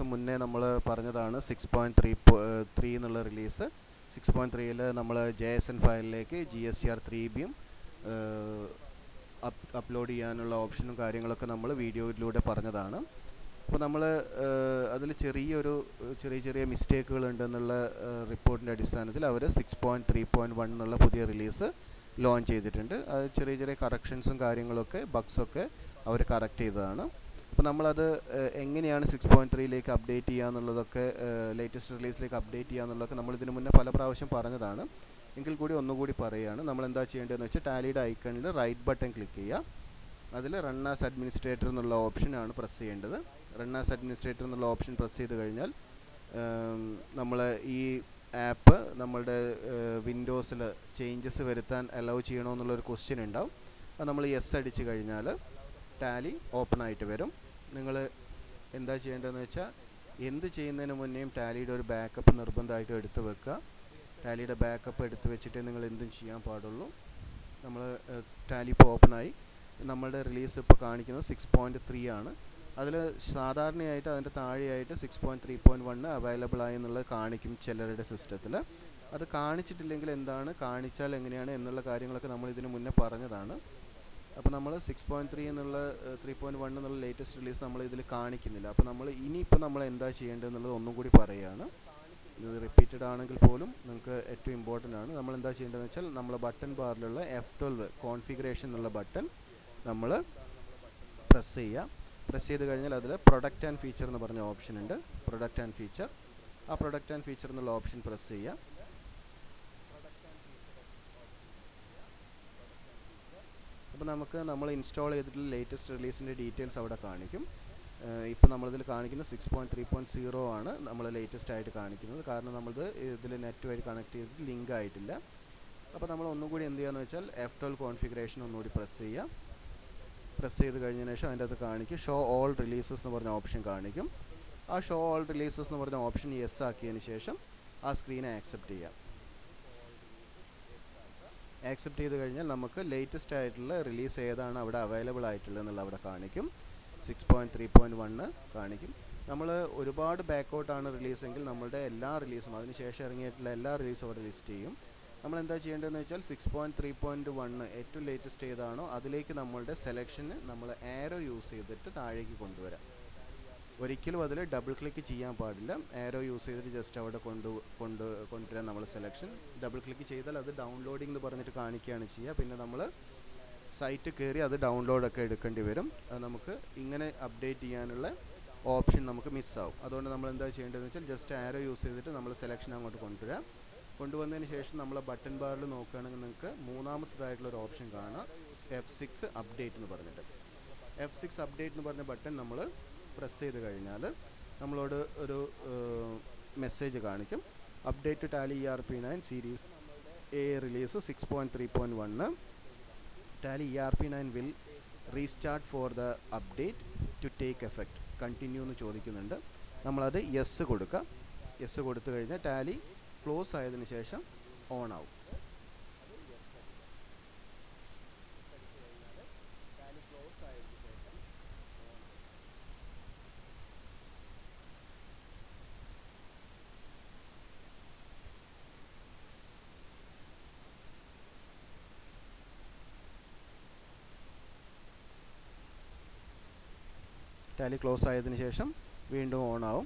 ദിവസം മുന്നേ നമ്മൾ പറഞ്ഞതാണ് സിക്സ് പോയിൻറ്റ് ത്രീ ത്രീ എന്നുള്ള റിലീസ് സിക്സ് പോയിൻറ്റ് ത്രീയിൽ നമ്മൾ ജെ എസ് എൻ ഫയലിലേക്ക് G S C R three ബിയും അപ്ലോഡ് ചെയ്യാനുള്ള ഓപ്ഷനും കാര്യങ്ങളൊക്കെ നമ്മൾ വീഡിയോയിലൂടെ പറഞ്ഞതാണ് അപ്പോൾ നമ്മൾ അതിൽ ചെറിയൊരു ഏഹ്, ചെറിയ ചെറിയ മിസ്റ്റേക്കുകൾ ഉണ്ടെന്നുള്ള റിപ്പോർട്ടിൻ്റെ അടിസ്ഥാനത്തിൽ അവർ six point three point one എന്നുള്ള പുതിയ റിലീസ് ലോഞ്ച് ചെയ്തിട്ടുണ്ട് അത് ചെറിയ ചെറിയ കറക്ഷൻസും കാര്യങ്ങളൊക്കെ ബഗ്സൊക്കെ അവർ കറക്റ്റ് ചെയ്തതാണ് അപ്പോൾ നമ്മളത് ഏഹ്, എങ്ങനെയാണ് സിക്സ് പോയിൻറ്റ് ത്രീയിലേക്ക് അപ്ഡേറ്റ് ചെയ്യുക എന്നുള്ളതൊക്കെ ലേറ്റസ്റ്റ് റിലീസിലേക്ക് അപ്ഡേറ്റ് ചെയ്യുക എന്നുള്ളതൊക്കെ നമ്മൾ ഇതിനു മുന്നേ പല പ്രാവശ്യം പറഞ്ഞതാണ് എങ്കിൽ കൂടി ഒന്നുകൂടി പറയുകയാണ് നമ്മൾ എന്താ ചെയ്യേണ്ടതെന്ന് വെച്ചാൽ ടാലിയുടെ ഐക്കണിൽ റൈറ്റ് ബട്ടൺ ക്ലിക്ക് ചെയ്യുക അതിൽ റൺ ആസ് അഡ്മിനിസ്ട്രേറ്റർ എന്നുള്ള ഓപ്ഷനാണ് പ്രസ് ചെയ്യേണ്ടത് റൺ ആസ് അഡ്മിനിസ്ട്രേറ്റർ എന്നുള്ള ഓപ്ഷൻ പ്രസ് ചെയ്ത് കഴിഞ്ഞാൽ നമ്മൾ ഈ ആപ്പ് നമ്മളുടെ വിൻഡോസിൽ ചേഞ്ചസ് വരുത്താൻ അലൗ ചെയ്യണമെന്നുള്ളൊരു ക്വസ്റ്റ്യൻ ഉണ്ടാവും അത് നമ്മൾ യെസ് അടിച്ച് കഴിഞ്ഞാൽ ടാലി ഓപ്പൺ ആയിട്ട് വരും നിങ്ങൾ എന്താ ചെയ്യേണ്ടതെന്ന് വെച്ചാൽ എന്ത് ചെയ്യുന്നതിന് മുന്നേയും ടാലിയുടെ ഒരു ബാക്കപ്പ് നിർബന്ധമായിട്ടും എടുത്ത് വെക്കുക ടാലിയുടെ ബാക്കപ്പ് എടുത്ത് വെച്ചിട്ടേ നിങ്ങൾ എന്തും ചെയ്യാൻ പാടുള്ളൂ നമ്മൾ ടാലി ഇപ്പോൾ ഓപ്പണായി നമ്മളുടെ റിലീസ് ഇപ്പോൾ കാണിക്കുന്നത് സിക്സ് പോയിൻറ്റ് ത്രീ ആണ് അതിൽ സാധാരണയായിട്ട് അതിൻ്റെ താഴെയായിട്ട് six point three point one available ആയി എന്നുള്ളത് കാണിക്കും ചിലരുടെ സിസ്റ്റത്തിൽ അത് കാണിച്ചിട്ടില്ലെങ്കിൽ എന്താണ് കാണിച്ചാൽ എങ്ങനെയാണ് എന്നുള്ള കാര്യങ്ങളൊക്കെ നമ്മൾ ഇതിന് മുന്നേ പറഞ്ഞതാണ് അപ്പോൾ നമ്മൾ സിക്സ് പോയിൻറ്റ് ത്രീ എന്നുള്ള ത്രീ പോയിൻറ്റ് വൺ എന്നുള്ള ലേറ്റസ്റ്റ് റിലീസ് നമ്മൾ ഇതിൽ കാണിക്കുന്നില്ല അപ്പോൾ നമ്മൾ ഇനിയിപ്പോൾ നമ്മൾ എന്താ ചെയ്യേണ്ടത് എന്നുള്ളത് ഒന്നും കൂടി പറയുകയാണ് ഇത് റിപ്പീറ്റഡ് ആണെങ്കിൽ പോലും നിങ്ങൾക്ക് ഏറ്റവും ഇമ്പോർട്ടൻ്റ് ആണ് നമ്മൾ എന്താ ചെയ്യേണ്ടതെന്ന് വെച്ചാൽ നമ്മൾ ബട്ടൺ ബാറിലുള്ള എഫ് ട്വൽവ് കോൺഫിഗറേഷൻ എന്നുള്ള ബട്ടൺ നമ്മൾ പ്രസ് ചെയ്യുക പ്രസ് ചെയ്ത് കഴിഞ്ഞാൽ അതിൽ പ്രൊഡക്റ്റ് ആൻഡ് ഫീച്ചർ എന്ന് പറഞ്ഞ ഓപ്ഷൻ ഉണ്ട് പ്രൊഡക്റ്റ് ആൻഡ് ഫീച്ചർ ആ പ്രൊഡക്റ്റ് ആൻഡ് ഫീച്ചർ എന്നുള്ള ഓപ്ഷൻ പ്രസ് ചെയ്യുക അപ്പോൾ നമുക്ക് നമ്മൾ ഇൻസ്റ്റാൾ ചെയ്തിട്ടുള്ള ലേറ്റസ്റ്റ് റിലീസിൻ്റെ ഡീറ്റെയിൽസ് അവിടെ കാണിക്കും ഇപ്പോൾ നമ്മളിതിൽ കാണിക്കുന്നത് six point three point zero ആണ് നമ്മൾ ലേറ്റസ്റ്റ് ആയിട്ട് കാണിക്കുന്നത് കാരണം നമ്മളിത് ഇതിൽ നെറ്റ് വഴി കണക്ട് ചെയ്തിട്ട് ലിങ്ക് ആയിട്ടില്ല അപ്പോൾ നമ്മൾ ഒന്നും കൂടി എന്ത് ചെയ്യാന്ന് വെച്ചാൽ എഫ് ട്വൽവ് കോൺഫിഗറേഷൻ ഒന്നുകൂടി പ്രസ് ചെയ്യുക പ്രസ് ചെയ്ത് കഴിഞ്ഞതിന് ശേഷം അതിൻ്റെ അകത്ത് കാണിക്കും ഷോ ഓൾ റിലീസസ് എന്ന് പറഞ്ഞ ഓപ്ഷൻ കാണിക്കും ആ ഷോ ഓൾ റിലീസസ് എന്ന് പറഞ്ഞ ഓപ്ഷൻ യെസ് ആക്കിയതിന് ശേഷം ആ സ്ക്രീനെ ആക്സെപ്റ്റ് ചെയ്യാം ആക്സെപ്റ്റ് ചെയ്ത് കഴിഞ്ഞാൽ നമുക്ക് ലേറ്റസ്റ്റ് ആയിട്ടുള്ള റിലീസ് ഏതാണ് അവിടെ അവൈലബിൾ ആയിട്ടുള്ളത് എന്നുള്ളത് അവിടെ കാണിക്കും six point three point one കാണിക്കും നമ്മൾ ഒരുപാട് ബാക്കൗട്ടാണ് റിലീസെങ്കിൽ നമ്മളുടെ എല്ലാ റിലീസും അതിന് ശേഷം ഇറങ്ങിയിട്ടുള്ള എല്ലാ റിലീസും അവിടെ ലിസ്റ്റ് ചെയ്യും നമ്മൾ എന്താ ചെയ്യേണ്ടതെന്ന് വെച്ചാൽ six point three point one ഏറ്റവും ലേറ്റസ്റ്റ് ഏതാണോ അതിലേക്ക് നമ്മളുടെ സെലക്ഷന് നമ്മൾ ആരോ യൂസ് ചെയ്തിട്ട് താഴേക്ക് കൊണ്ടുവരാം ഒരിക്കലും അതിൽ ഡബിൾ ക്ലിക്ക് ചെയ്യാൻ പാടില്ല ആരോ യൂസ് ചെയ്തിട്ട് ജസ്റ്റ് അവിടെ കൊണ്ട് കൊണ്ട് കൊണ്ടുവരാൻ നമ്മൾ സെലക്ഷൻ ഡബിൾ ക്ലിക്ക് ചെയ്താൽ അത് ഡൗൺലോഡിംഗ് എന്ന് പറഞ്ഞിട്ട് കാണിക്കുകയാണ് ചെയ്യുക പിന്നെ നമ്മൾ സൈറ്റ് കയറി അത് ഡൗൺലോഡ് ഒക്കെ എടുക്കേണ്ടി വരും അത് നമുക്ക് ഇങ്ങനെ അപ്ഡേറ്റ് ചെയ്യാനുള്ള ഓപ്ഷൻ നമുക്ക് മിസ്സാവും അതുകൊണ്ട് നമ്മൾ എന്താ ചെയ്യേണ്ടതെന്ന് വെച്ചാൽ ജസ്റ്റ് ആരോ യൂസ് ചെയ്തിട്ട് നമ്മൾ സെലക്ഷൻ അങ്ങോട്ട് കൊണ്ടുവരാം കൊണ്ടുവന്നതിന് ശേഷം നമ്മൾ ബട്ടൺ ബാറിൽ നോക്കുകയാണെങ്കിൽ നിങ്ങൾക്ക് മൂന്നാമത്തേതായിട്ടുള്ള ഒരു ഓപ്ഷൻ കാണാം എഫ് സിക്സ് അപ്ഡേറ്റ് എന്ന് പറഞ്ഞിട്ട് എഫ് സിക്സ് അപ്ഡേറ്റ് എന്ന് പറഞ്ഞ ബട്ടൺ നമ്മൾ പ്രസ് ചെയ്ത് കഴിഞ്ഞാൽ നമ്മളോട് ഒരു മെസ്സേജ് കാണിക്കും update Tally E R P nine series A release six point three point one Tally E R P nine will restart for the update to take effect continue എന്ന് ചോദിക്കുന്നുണ്ട് നമ്മളത് yes കൊടുക്കുക yes കൊടുത്തു കഴിഞ്ഞാൽ Tally close ആയതിനു ശേഷം on ആവും Tally close ആയതിനു ശേഷം വീണ്ടും ഓൺ ആവും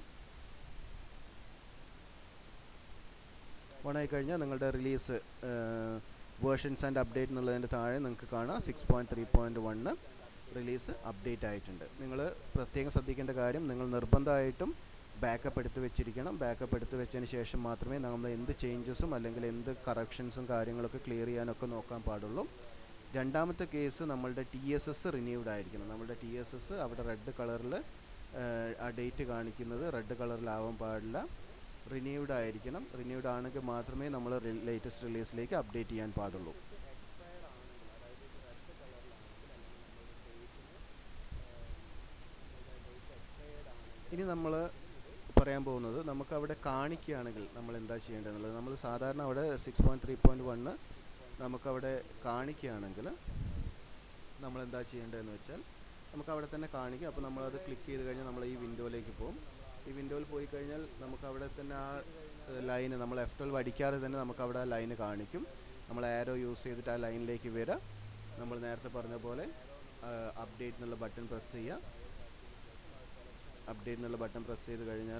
ഓൺ ആയി കഴിഞ്ഞാൽ നിങ്ങളുടെ റിലീസ് വേർഷൻസ് ആൻഡ് അപ്ഡേറ്റ് എന്നുള്ളതിൻ്റെ താഴെ നിങ്ങൾക്ക് കാണാം six point three point one release update ആയിട്ടുണ്ട് നിങ്ങൾ പ്രത്യേകം ശ്രദ്ധിക്കേണ്ട കാര്യം നിങ്ങൾ നിർബന്ധമായിട്ടും ബാക്കപ്പ് എടുത്ത് വെച്ചിരിക്കണം ബാക്കപ്പ് എടുത്ത് വെച്ചതിന് ശേഷം മാത്രമേ നമ്മൾ എന്ത് ചേഞ്ചസും അല്ലെങ്കിൽ എന്ത് കറക്ഷൻസും കാര്യങ്ങളൊക്കെ ക്ലിയർ ചെയ്യാനൊക്കെ നോക്കാൻ പാടുള്ളൂ രണ്ടാമത്തെ കേസ് നമ്മളുടെ ടി എസ് എസ് റിന്യൂഡ് ആയിരിക്കണം നമ്മളുടെ ടി എസ് എസ് അവിടെ റെഡ് കളറിൽ ആ ഡേറ്റ് കാണിക്കുന്നത് റെഡ് കളറിലാവാൻ പാടില്ല റിന്യൂഡ് ആയിരിക്കണം റിന്യൂഡ് ആണെങ്കിൽ മാത്രമേ നമ്മൾ ലേറ്റസ്റ്റ് റിലീസിലേക്ക് അപ്ഡേറ്റ് ചെയ്യാൻ പാടുള്ളൂ ഇനി നമ്മൾ പറയാൻ പോകുന്നത് നമുക്ക് അവിടെ കാണിക്കുകയാണെങ്കിൽ നമ്മൾ എന്താ ചെയ്യേണ്ടതെന്നുള്ളത് നമ്മൾ സാധാരണ അവിടെ six point three point one നമുക്കവിടെ കാണിക്കുകയാണെങ്കിൽ നമ്മൾ എന്താ ചെയ്യേണ്ടതെന്ന് വെച്ചാൽ നമുക്ക് അവിടെ തന്നെ കാണിക്കും അപ്പോൾ നമ്മളത് ക്ലിക്ക് ചെയ്ത് കഴിഞ്ഞാൽ നമ്മൾ ഈ വിൻഡോയിലേക്ക് പോകും ഈ വിൻഡോയിൽ പോയി കഴിഞ്ഞാൽ നമുക്ക് അവിടെ തന്നെ ആ ലൈന് നമ്മൾ എഫ് ട്വൽവ് അടിക്കാതെ തന്നെ നമുക്ക് അവിടെ ആ ലൈന് കാണിക്കും നമ്മൾ ആരോ യൂസ് ചെയ്തിട്ട് ആ ലൈനിലേക്ക് വരാം നമ്മൾ നേരത്തെ പറഞ്ഞ പോലെ അപ്ഡേറ്റ് എന്നുള്ള ബട്ടൺ പ്രസ് ചെയ്യുക അപ്ഡേറ്റ് എന്നുള്ള ബട്ടൺ പ്രസ് ചെയ്ത് കഴിഞ്ഞാൽ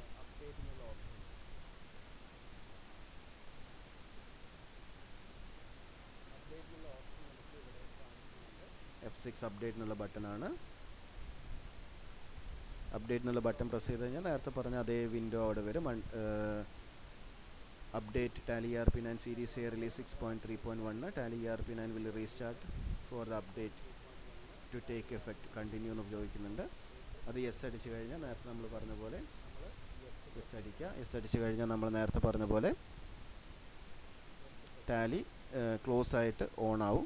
എഫ് സിക്സ് അപ്ഡേറ്റ് എന്നുള്ള ബട്ടണാണ് അപ്ഡേറ്റ് എന്നുള്ള ബട്ടൺ പ്രസ് ചെയ്ത് കഴിഞ്ഞാൽ നേരത്തെ പറഞ്ഞ അതേ വിൻഡോ അവിടെ വരും update Tally R P nine series A release six point three point one Tally R P nine will restart for the update to take effect continue എന്ന് ഉപയോഗിക്കുന്നുണ്ട് അത് യെസ് അടിച്ച് കഴിഞ്ഞാൽ നേരത്തെ നമ്മൾ പറഞ്ഞ പോലെ യെസ് അടിക്കുക യെസ് അടിച്ച് കഴിഞ്ഞാൽ നമ്മൾ നേരത്തെ പറഞ്ഞ പോലെ ടാലി ക്ലോസ് ആയിട്ട് ഓൺ ആവും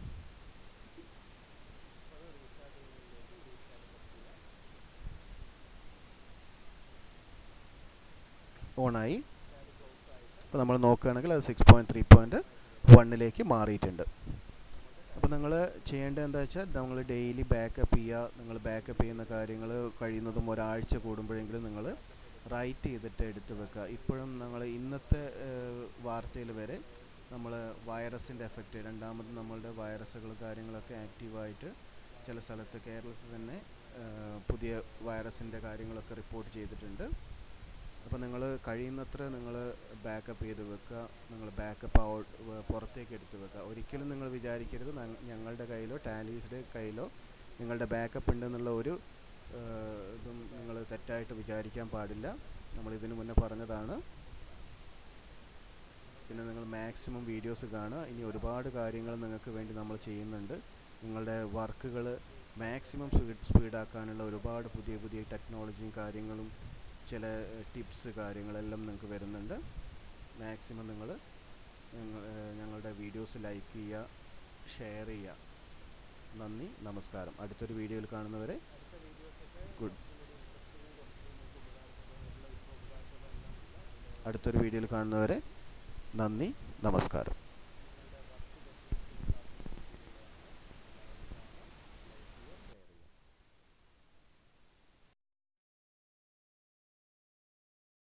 ഓണായി അപ്പോൾ നമ്മൾ നോക്കുകയാണെങ്കിൽ അത് സിക്സ് പോയിൻറ്റ് ത്രീ പോയിൻറ്റ് വണ്ണിലേക്ക് മാറിയിട്ടുണ്ട് അപ്പോൾ നിങ്ങൾ ചെയ്യേണ്ടത് എന്താ വെച്ചാൽ നമ്മൾ ഡെയിലി ബാക്കപ്പ് ചെയ്യുക നിങ്ങൾ ബാക്കപ്പ് ചെയ്യുന്ന കാര്യങ്ങൾ കഴിയുന്നതും ഒരാഴ്ച കൂടുമ്പോഴെങ്കിലും നിങ്ങൾ റൈറ്റ് ചെയ്തിട്ട് എടുത്തു വെക്കുക ഇപ്പോഴും നമ്മൾ ഇന്നത്തെ വാർത്തയിൽ വരെ നമ്മൾ വൈറസിൻ്റെ എഫക്റ്റ് രണ്ടാമത് നമ്മളുടെ വൈറസുകൾ കാര്യങ്ങളൊക്കെ ആക്റ്റീവായിട്ട് ചില സ്ഥലത്ത് കേരളത്തിൽ തന്നെ പുതിയ വൈറസിൻ്റെ കാര്യങ്ങളൊക്കെ റിപ്പോർട്ട് ചെയ്തിട്ടുണ്ട് അപ്പോൾ നിങ്ങൾ കഴിയുന്നത്ര നിങ്ങൾ ബാക്കപ്പ് ചെയ്ത് വെക്കുക നിങ്ങൾ ബാക്കപ്പ് ഔട്ട് പുറത്തേക്ക് എടുത്ത് വെക്കുക ഒരിക്കലും നിങ്ങൾ വിചാരിക്കരുത് ഞങ്ങളുടെ കയ്യിലോ ടാലീസിൻ്റെ കയ്യിലോ നിങ്ങളുടെ ബാക്കപ്പ് ഉണ്ടെന്നുള്ള ഒരു ഇതും നിങ്ങൾ തെറ്റായിട്ട് വിചാരിക്കാൻ പാടില്ല നമ്മൾ ഇതിനു മുന്നേ പറഞ്ഞതാണ് പിന്നെ നിങ്ങൾ മാക്സിമം വീഡിയോസ് കാണുക ഇനി ഒരുപാട് കാര്യങ്ങൾ നിങ്ങൾക്ക് വേണ്ടി നമ്മൾ ചെയ്യുന്നുണ്ട് നിങ്ങളുടെ വർക്കുകൾ മാക്സിമം സ്പീഡ് സ്പീഡാക്കാനുള്ള ഒരുപാട് പുതിയ പുതിയ ടെക്നോളജിയും കാര്യങ്ങളും ചില ടിപ്സ് കാര്യങ്ങളെല്ലാം നിങ്ങൾക്ക് വരുന്നുണ്ട് മാക്സിമം നിങ്ങൾ ഞങ്ങളുടെ വീഡിയോസ് ലൈക്ക് ചെയ്യുക ഷെയർ ചെയ്യുക നന്ദി നമസ്കാരം അടുത്തൊരു വീഡിയോയിൽ കാണുന്നവരെ ഗുഡ് അടുത്തൊരു വീഡിയോയിൽ കാണുന്നവരെ നന്ദി നമസ്കാരം